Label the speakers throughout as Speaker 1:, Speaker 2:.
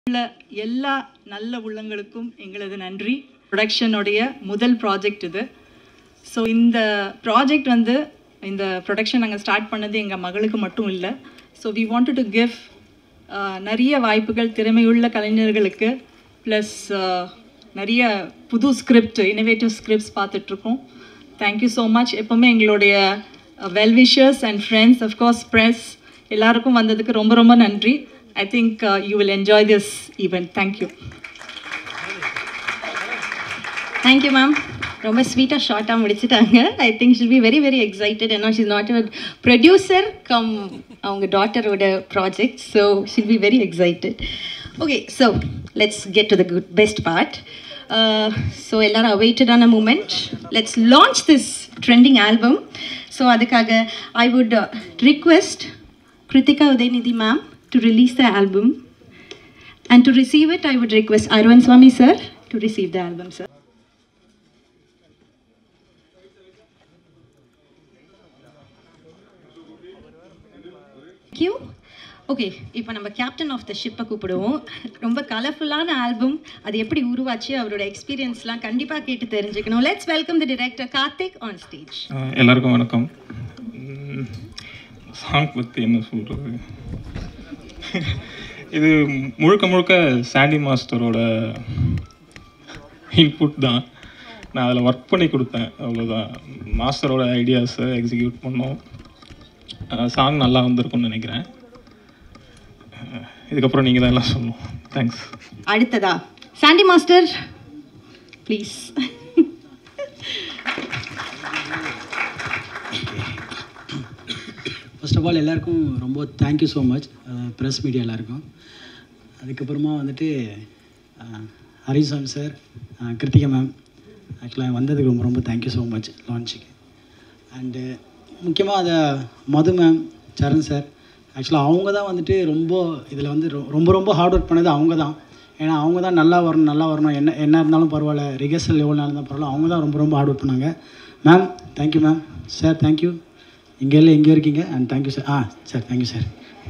Speaker 1: உள்ள எல்லா நல்ல உள்ளங்களுக்கும் எங்களது நன்றி ப்ரொடக்ஷனுடைய முதல் ப்ராஜெக்ட் இது ஸோ இந்த ப்ராஜெக்ட் வந்து இந்த ப்ரொடக்ஷன் நாங்கள் ஸ்டார்ட் பண்ணது எங்கள் மகளுக்கு மட்டும் இல்லை so we wanted to give நிறைய வாய்ப்புகள் திறமையுள்ள கலைஞர்களுக்கு ப்ளஸ் நிறைய புது ஸ்கிரிப்ட் இனோவேட்டிவ் ஸ்கிரிப்ட்ஸ் பார்த்துட்ருக்கோம் தேங்க்யூ ஸோ மச் எப்போவுமே எங்களுடைய well wishers and friends of course press எல்லாருக்கும் வந்ததுக்கு ரொம்ப ரொம்ப நன்றி I think you will enjoy this event thank you
Speaker 2: thank you ma'am ரொம்ப ஸ்வீட்டாக ஷார்ட்டாக முடிச்சிட்டாங்க I think she'll be very very excited ஏன்னா she's not a producer cum அவங்க டாட்டரோட project so she'll be very excited okay so let's get to the good best part so எல்லாரும் அவைட்டடான moment let's launch this trending album so அதுக்காக I would request Kiruthika Udhayanidhi ma'am to release the album And to receive it, I would request Arvind Swami sir to receive the album, sir. Thank you. Okay இப்போ நம்ம captain of the ஷிப்பை கூப்பிடுவோம் ரொம்ப கலர்ஃபுல்லான album அது எப்படி உருவாச்சு அவரோட எக்ஸ்பீரியன்ஸ்லாம் கண்டிப்பாக கேட்டு தெரிஞ்சுக்கணும் let's welcome the director Karthik on stage
Speaker 3: ஆஹ் எல்லாருக்கும் வணக்கம் சாங் பற்றி என்ன சொல்கிறது இது முழுக்க முழுக்க சாண்டி மாஸ்டரோட இன்புட் தான் நான் அதில் ஒர்க் பண்ணி கொடுத்தேன் அவ்வளோதான் மாஸ்டரோட ஐடியாஸை எக்ஸிக்யூட் பண்ணோம் சாங் நல்லா வந்திருக்கும்னு நினைக்கிறேன் ஆஹ் இதுக்கப்புறம் நீங்கள் தான் எல்லாம் சொல்லணும் தேங்க்ஸ்
Speaker 2: அடுத்ததா Sandy master please
Speaker 4: first of all எல்லாருக்கும் ரொம்ப thank you so much press media எல்லாருக்கும் அதுக்கப்புறமா வந்துட்டு அஹ், ஹரிசாமி சார் அஹ், கிருத்திகா மேம் ஆக்சுவலாக வந்ததுக்கு ரொம்ப ரொம்ப தேங்க்யூ ஸோ மச் லான்ச்சுக்கு அண்டு முக்கியமாக அதை மது மேம் சரண் சார் ஆக்சுவலாக அவங்க தான் வந்துட்டு ரொம்ப இதில் வந்து ரொ- ரொம்ப ரொம்ப ஹார்ட் ஒர்க் பண்ணது அவங்க தான் ஏன்னா அவங்க தான் நல்லா வரணும் நல்லா வரணும் என்ன என்ன இருந்தாலும் பரவாயில்ல ரிஹர்சல் எவ்வளோ நாள் இருந்தால் பரவாயில்ல அவங்க தான் ரொம்ப ரொம்ப ஹார்ட் ஒர்க் பண்ணாங்க ma'am thank you ma'am sir thank you இங்கே இல்லை எங்கே இருக்கீங்க and thank you sir ah sir thank you sir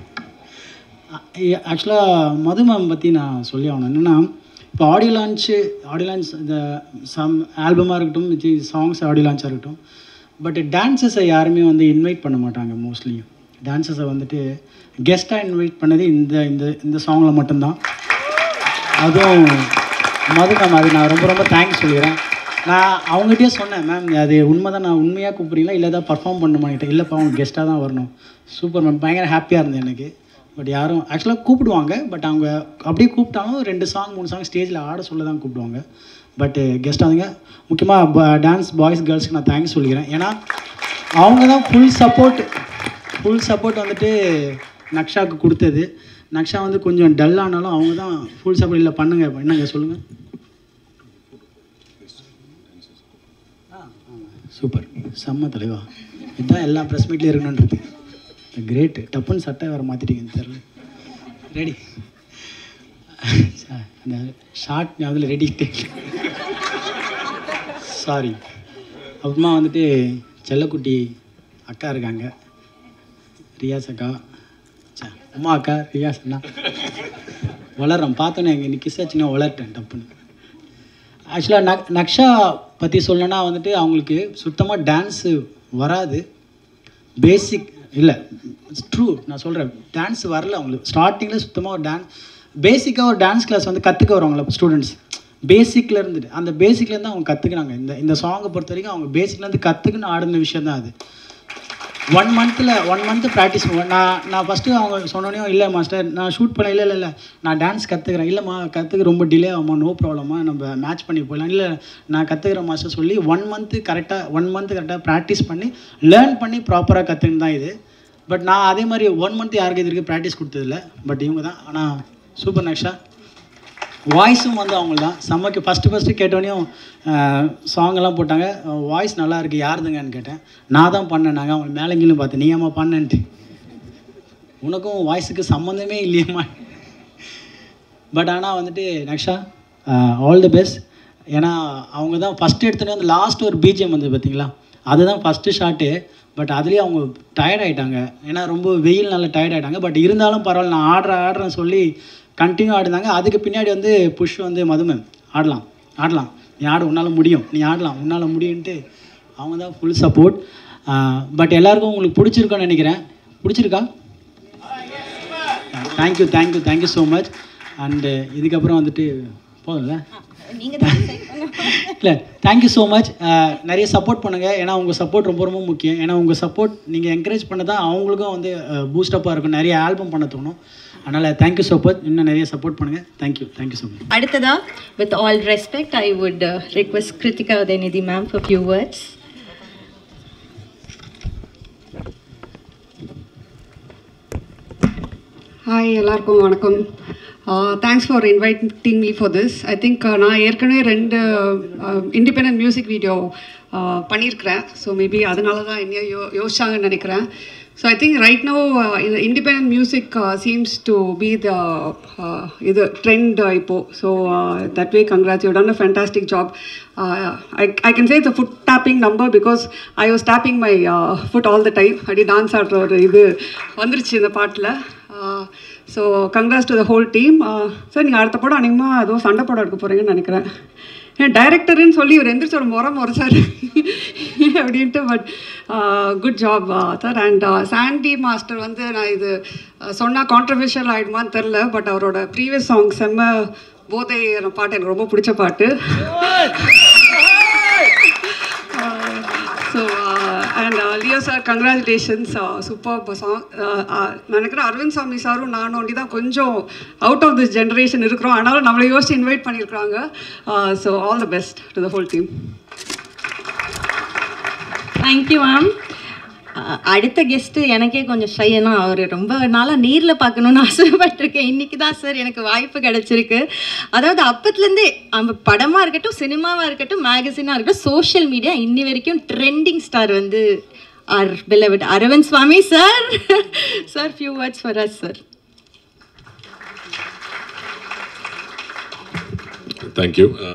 Speaker 4: ஆக்சுவலாக மது மேம் பற்றி நான் சொல்லி ஆகணும் என்னென்னா இப்போ ஆடியோ லான்ச்சு ஆடியோ லான்ச் இந்த சம் ஆல்பமாக இருக்கட்டும் வித் சாங்ஸ் ஆடியோ லான்ச்சாக இருக்கட்டும் பட் டான்ஸஸை யாருமே வந்து இன்வைட் பண்ண மாட்டாங்க மோஸ்ட்லி டான்ஸஸை வந்துட்டு கெஸ்ட்டாக இன்வைட் பண்ணது இந்த இந்த இந்த சாங்கில் மட்டும்தான் அதுவும் மது மேம் அது நான் ரொம்ப ரொம்ப தேங்க்ஸ் சொல்லிக்கிறேன் நான் அவங்ககிட்டயே சொன்னேன் மேம் அது உண்மை தான் நான் உண்மையாக கூப்பிட்றீங்களா இல்லை ஏதாவது பர்ஃபார்ம் பண்ணுமான்ட்டு இல்லைப்பா அவங்க கெஸ்ட்டாக தான் வரணும் சூப்பர் மேம் பயங்கர ஹாப்பியாக இருந்தது எனக்கு பட் யாரும் ஆக்சுவலாக கூப்பிடுவாங்க பட் அவங்க அப்படியே கூப்பிட்டாலும் ரெண்டு சாங் மூணு சாங் ஸ்டேஜில் ஆட சொல்ல தான் கூப்பிடுவாங்க பட் கெஸ்ட் ஆகுங்க முக்கியமாக டான்ஸ் பாய்ஸ் கேர்ள்ஸ்க்கு நான் தேங்க்ஸ் சொல்லிக்கிறேன் ஏன்னா அவங்க தான் ஃபுல் சப்போர்ட் ஃபுல் சப்போர்ட் வந்துட்டு நக்ஷாவுக்கு கொடுத்தது நக்ஷா வந்து கொஞ்சம் டல் ஆனாலும் அவங்க தான் ஃபுல் சப்போர்ட் இல்லை பண்ணுங்க என்னங்க சொல்லுங்கள் சூப்பர் செம்ம தலைவா இதுதான் எல்லா ப்ரெஸ் மீட்லேயும் இருக்கணுன்றது கிரேட்டு டப்புன்னு சட்டை வேறு மாற்றிட்டீங்கன்னு தெரில ரெடி அந்த ஷார்ட் ஞாபகத்தில் ரெடி சாரி அப்புறமா வந்துட்டு செல்லக்குட்டி அக்கா இருக்காங்க ரியாஸ் அக்கா ச்சே, உமா அக்கா ரியாஸ் அண்ணா வளர்றேன் பார்த்தோன்னே எங்கள் இன்னைக்கு கிசாச்சுன்னா வளர்ட்டேன் டப்புன்னு ஆக்சுவலாக நக் நக்ஷா பற்றி சொல்லணும்னா வந்துட்டு அவங்களுக்கு சுத்தமாக டான்ஸு வராது பேசிக் இல்லை ட்ரூ நான் சொல்கிறேன் டான்ஸ் வரல அவங்களுக்கு ஸ்டார்டிங்கில் சுத்தமாக ஒரு டான்ஸ் பேசிக்காக ஒரு டான்ஸ் கிளாஸ் வந்து கற்றுக்க வருவாங்களா ஸ்டூடெண்ட்ஸ் பேசிக்கில் இருந்துட்டு அந்த பேசிக்லேருந்து அவங்க கற்றுக்குறாங்க இந்த இந்த சாங்கை பொறுத்த வரைக்கும் அவங்க பேசிக்லேருந்து கற்றுக்குன்னு ஆடின விஷயம் தான் அது ஒன் மந்த்தில் ஒன் மந்த் ப்ராக்டிஸ் நான் நான் ஃபஸ்ட்டு அவங்க சொன்னோன்னே இல்லை மாஸ்டர் நான் ஷூட் பண்ண இல்லை இல்லை இல்லை நான் டான்ஸ் கற்றுக்கிறேன் இல்லைம்மா கற்றுக்க ரொம்ப டிலே ஆகுமா நோ ப்ராப்ளமா நம்ம மேட்ச் பண்ணி போயிடலாம் இல்லை நான் கற்றுக்கிறேன் மாஸ்டர் சொல்லி ஒன் மந்த்து கரெக்டாக ஒன் மந்த் கரெக்டாக ப்ராக்டிஸ் பண்ணி லேர்ன் பண்ணி ப்ராப்பராக கற்றுன்னு தான் இது பட் நான் அதே மாதிரி ஒன் மந்த் யாருக்கு இது வரைக்கும் ப்ராக்டிஸ் கொடுத்ததில்ல பட் இவங்க தான் ஆனால் சூப்பர் நக்ஷா வாய்ஸும் வந்து அவங்க தான் செம்மக்கு ஃபஸ்ட்டு ஃபஸ்ட்டு கேட்டோடனையும் சாங்கெல்லாம் போட்டாங்க வாய்ஸ் நல்லா இருக்கு யாருதுங்கன்னு கேட்டேன் நான் தான் பண்ணேன் நாங்கள் அவங்க மேலங்கிலும் பார்த்தேன் நீ ஏமா பண்ணேன்ட்டு உனக்கும் வாய்ஸுக்கு சம்மந்தமே இல்லையம்மா பட் ஆனால் வந்துட்டு நக்ஷா ஆல் தி பெஸ்ட் ஏன்னா அவங்க தான் ஃபஸ்ட்டு எடுத்துகிட்டு வந்து லாஸ்ட் ஒரு பிஜிஎம் வந்து பார்த்தீங்களா அதுதான் ஃபஸ்ட்டு ஷாட்டு பட் அதுலேயே அவங்க டயர்ட் ஆயிட்டாங்க ஏன்னா ரொம்ப வெயில் நல்லா டயர்ட் ஆயிட்டாங்க பட் இருந்தாலும் பரவாயில்ல நான் ஆடுறேன் ஆடுறேன்னு சொல்லி கண்டினியூ ஆடினாங்க அதுக்கு பின்னாடி வந்து புஷ் வந்து மதுமை ஆடலாம் ஆடலாம் நீ ஆடு உன்னால் முடியும் நீ ஆடலாம் உன்னால் முடியும்ன்ட்டு அவங்க தான் ஃபுல் சப்போர்ட் பட் எல்லாருக்கும் உங்களுக்கு பிடிச்சிருக்கோன்னு நினைக்கிறேன் பிடிச்சிருக்கா thank you thank you thank you so much and இதுக்கப்புறம் வந்துட்டு போதும்ல
Speaker 2: நீங்கள் தான்
Speaker 4: இல்லை தேங்க்யூ ஸோ மச் நிறைய சப்போர்ட் பண்ணுங்கள் ஏன்னா உங்கள் சப்போர்ட் ரொம்ப ரொம்ப முக்கியம் ஏன்னா உங்கள் சப்போர்ட் நீங்கள் என்கரேஜ் பண்ண தான் அவங்களுக்கும் வந்து பூஸ்டப்பாக இருக்கும் நிறைய ஆல்பம் பண்ண தோணும் அதனால் தேங்க்யூ ஸோ மச் இன்னும் நிறைய சப்போர்ட் பண்ணுங்கள் தேங்க்யூ தேங்க்யூ ஸோ மச்
Speaker 2: அடுத்ததா with all respect I would request Kiruthika Udhayanidhi ma'am for few words
Speaker 5: hi எல்லாருக்கும் வணக்கம் thanks for inviting me for this I think நான் ஏற்கனவே ரெண்டு இண்டிபெண்ட் மியூசிக் வீடியோ பண்ணியிருக்கிறேன் ஸோ மேபி அதனால தான் என்ன யோ யோசிச்சாங்கன்னு நினைக்கிறேன் so I think right no இந்த independent music seems to be the இது ட்ரெண்ட் இப்போது so that way congrats you done a fantastic job I I can say the foot tapping number because I was tapping my foot all the time அப்படி dance ஆடுற ஒரு இது வந்துருச்சு இந்த பாட்டில் so congrats to the whole team sir நீங்கள் அடுத்த படம் அநேகமாக ஏதோ சண்டை படம் எடுக்க போகிறீங்கன்னு நினைக்கிறேன் ஏன் டைரக்டர்னு சொல்லி ஒரு எந்திரிச்சு ஒரு முறை முறை சார் அப்படின்ட்டு but good job sir and Sandy master வந்து நான் இது சொன்னால் கான்ட்ரவர்ஷியல் ஆகிடுமான்னு தெரில பட் அவரோட ப்ரீவியஸ் சாங் செம்ம போதை பாட்டு எனக்கு ரொம்ப பிடிச்ச பாட்டு so and Leo sir congratulations super song நினைக்கிறேன் அரவிந்த் சாமி சாரும் நானும் ஒண்டி தான் கொஞ்சம் அவுட் ஆஃப் திஸ் ஜென்ரேஷன் இருக்கிறோம் ஆனாலும் நம்மளை யோசிச்சு இன்வைட் பண்ணியிருக்கிறாங்க so all the best to the whole team
Speaker 2: thank you ma'am அடுத்த கெஸ்ட்டு எனக்கே கொஞ்சம் ஷை ஏன்னா அவர் ரொம்ப நாளாக நேரில் பார்க்கணுன்னு ஆசைப்பட்டிருக்கேன் இன்றைக்கி தான் சார் எனக்கு வாய்ப்பு கிடச்சிருக்கு அதாவது அப்பத்துலேருந்தே நம்ம படமாக இருக்கட்டும் சினிமாவாக இருக்கட்டும் மேகசினாக இருக்கட்டும் சோஷியல் மீடியா இன்னி வரைக்கும் ட்ரெண்டிங் ஸ்டார் வந்து our beloved Aravind Swamy sir sir few words for us sir
Speaker 6: Thank you. Uh,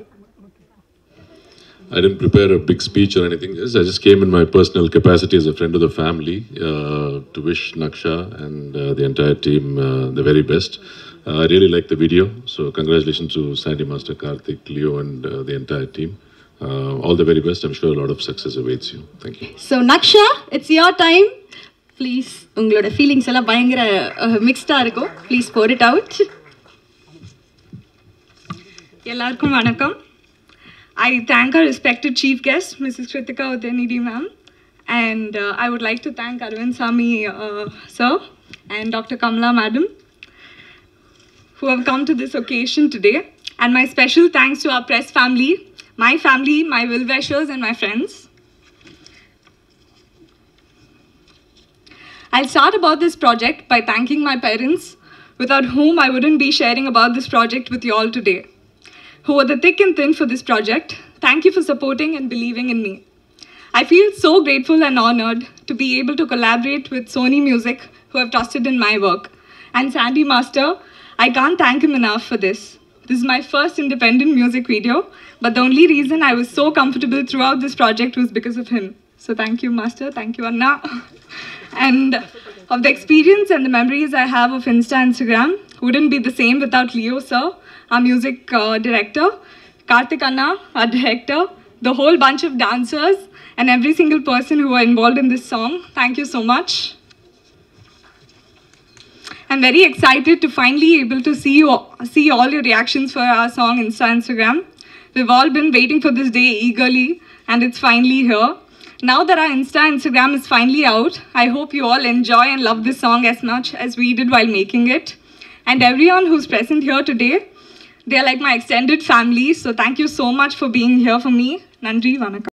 Speaker 6: I didn't prepare a big speech or anything. Just, I just came in my personal capacity as a friend of the family uh, to wish Naksha and uh, the entire team uh, the very best. Uh, I really liked the video, so congratulations to Sandy Master, Karthik, Leo, and uh, the entire team. Uh, all the very best. I'm sure a lot of success awaits you. Thank you.
Speaker 2: So Naksha it's your time please உங்களோட feelings எல்லாம் பயங்கர மிக்ஸ்டாக இருக்கும் please bore it out
Speaker 7: எல்லாருக்கும் வணக்கம் I thank our respected chief guest mrs kritika udayanidhi ma'am and uh, i would like to thank arvind sami uh, sir and dr kamla madam who have come to this occasion today and my special thanks to our press family my family my well-wishers and my friends I'll start about this project by thanking my parents, without whom I wouldn't be sharing about this project with you all today, who are the thick and thin for this project. Thank you for supporting and believing in me. I feel so grateful and honored to be able to collaborate with Sony Music, who have trusted in my work. And Sandy Master, I can't thank him enough for this. This is my first independent music video, but the only reason I was so comfortable throughout this project was because of him. So thank you, Master. Thank you, Anna. and of the experience and the memories I have of Insta Instagram wouldn't be the same without Leo, sir, our music uh, director, Karthik Anna, our director, the whole bunch of dancers, and every single person who were involved in this song. Thank you so much. I'm very excited to finally able to see you see all your reactions for our song Insta Instagram. We've all been waiting for this day eagerly, and it's finally here. Now that our Insta Instagram is finally out, I hope you all enjoy and love this song as much as we did while making it. And everyone who's present here today, they are like my extended family. So thank you so much for being here for me. Nandri Vanakkam.